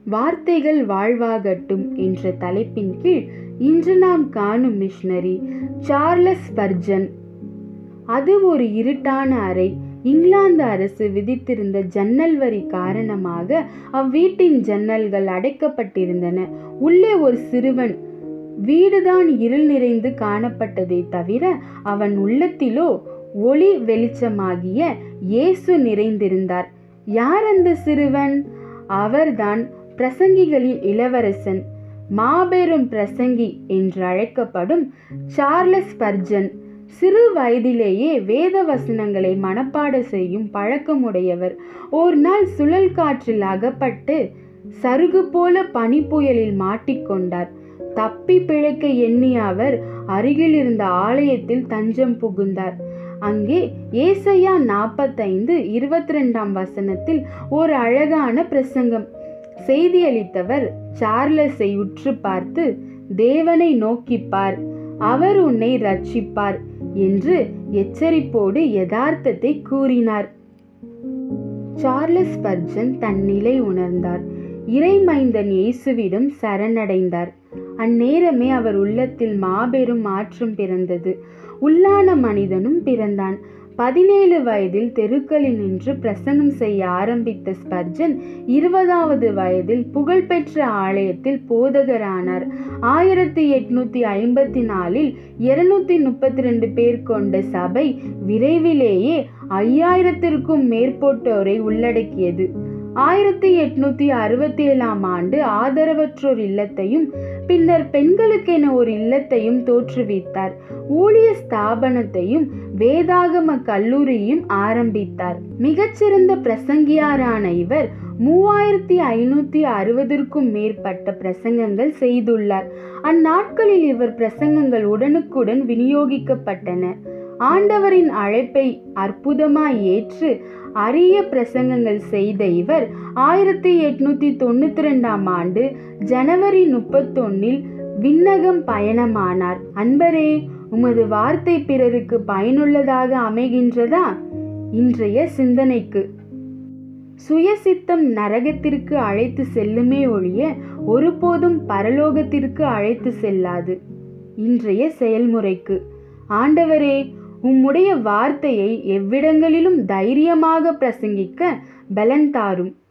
வார்த்தைகள் வாழ்வாகட்டும் என்ற தலைப்பின் கீழ் இன்று நாம் காணும் மிஷனரி சார்லஸ் ஸ்பர்ஜன் அது ஒரு இருட்டான அறை இங்கிலாந்து அரசு விதித்திருந்த ஜன்னல் வரி காரணமாக அவ்வீட்டின் ஜன்னல்கள் அடைக்கப்பட்டிருந்தன உள்ளே ஒரு சிறுவன் வீடுதான் இருள் நிறைந்து காணப்பட்டதே தவிர அவன் உள்ளத்திலோ ஒளி வெளிச்சமாகிய இயேசு நிறைந்திருந்தார் யார் அந்த சிறுவன் அவர்தான் பிரசங்கிகளின் இளவரசன் மாபெரும் பிரசங்கி என்று அழைக்கப்படும் சார்லஸ் பர்ஜன் சிறு வயதிலேயே வேத வசனங்களை மனப்பாட செய்யும் பழக்கமுடையவர் ஒரு நாள் சுழல் காற்றில் அகப்பட்டு சருகு போல பனிப்புயலில் மாட்டிக்கொண்டார் தப்பி பிழைக்க எண்ணிய அவர் அருகில் இருந்த ஆலயத்தில் தஞ்சம் புகுந்தார் அங்கே ஏசையா நாற்பத்தைந்து இருபத்தி ரெண்டாம் வசனத்தில் ஒரு அழகான பிரசங்கம் செய்தியளித்தவர் சார்லஸை உற்று பார்த்து தேவனை நோக்கிப்பார் அவர் உன்னை ரட்சிப்பார் என்று எச்சரிப்போடு யதார்த்தத்தை கூறினார் சார்லஸ் பர்ஜன் தன் நிலை உணர்ந்தார் இறைமைந்தன் இயேசுவிடம் சரணடைந்தார் அந்நேரமே அவர் உள்ளத்தில் மாபெரும் மாற்றம் பிறந்தது உள்ளான மனிதனும் பிறந்தான் பதினேழு வயதில் தெருக்களில் நின்று பிரசங்கம் செய்ய ஆரம்பித்த ஸ்பர்ஜன் இருபதாவது வயதில் புகழ்பெற்ற ஆலயத்தில் போதகரானார் ஆயிரத்தி எட்நூத்தி ஐம்பத்தி நாலில் இருநூத்தி முப்பத்தி ரெண்டு பேர் கொண்ட சபை விரைவிலேயே ஐயாயிரத்திற்கும் மேற்பட்டோரை உள்ளடக்கியது ஆயிரத்தி எட்நூத்தி அறுபத்தி ஏழாம் ஆண்டு ஆதரவற்றோர் இல்லத்தையும் பின்னர் பெண்களுக்கென ஒரு இல்லத்தையும் தோற்றுவித்தார் ஊழிய ஸ்தாபனத்தையும் வேதாகம கல்லூரியும் ஆரம்பித்தார் மிகச்சிறந்த பிரசங்கியாரான இவர் மூவாயிரத்தி ஐநூத்தி அறுபதற்கும் மேற்பட்ட பிரசங்கங்கள் செய்துள்ளார் அந்நாட்களில் இவர் பிரசங்கங்கள் உடனுக்குடன் விநியோகிக்கப்பட்டன ஆண்டவரின் அழைப்பை அற்புதமாய் ஏற்று அரிய பிரசங்கங்கள் செய்த இவர் ஆயிரத்தி எட்நூத்தி தொண்ணூத்தி ரெண்டாம் ஆண்டு ஜனவரி முப்பத்தொன்னில் விண்ணகம் பயணமானார் அன்பரே உமது வார்த்தை பிறருக்கு பயனுள்ளதாக அமைகின்றதா இன்றைய சிந்தனைக்கு சுயசித்தம் நரகத்திற்கு அழைத்து செல்லுமே ஒழிய ஒருபோதும் பரலோகத்திற்கு அழைத்து செல்லாது இன்றைய செயல்முறைக்கு ஆண்டவரே உம்முடைய வார்த்தையை எவ்விடங்களிலும் தைரியமாக பிரசங்கிக்க பலன் தாரும்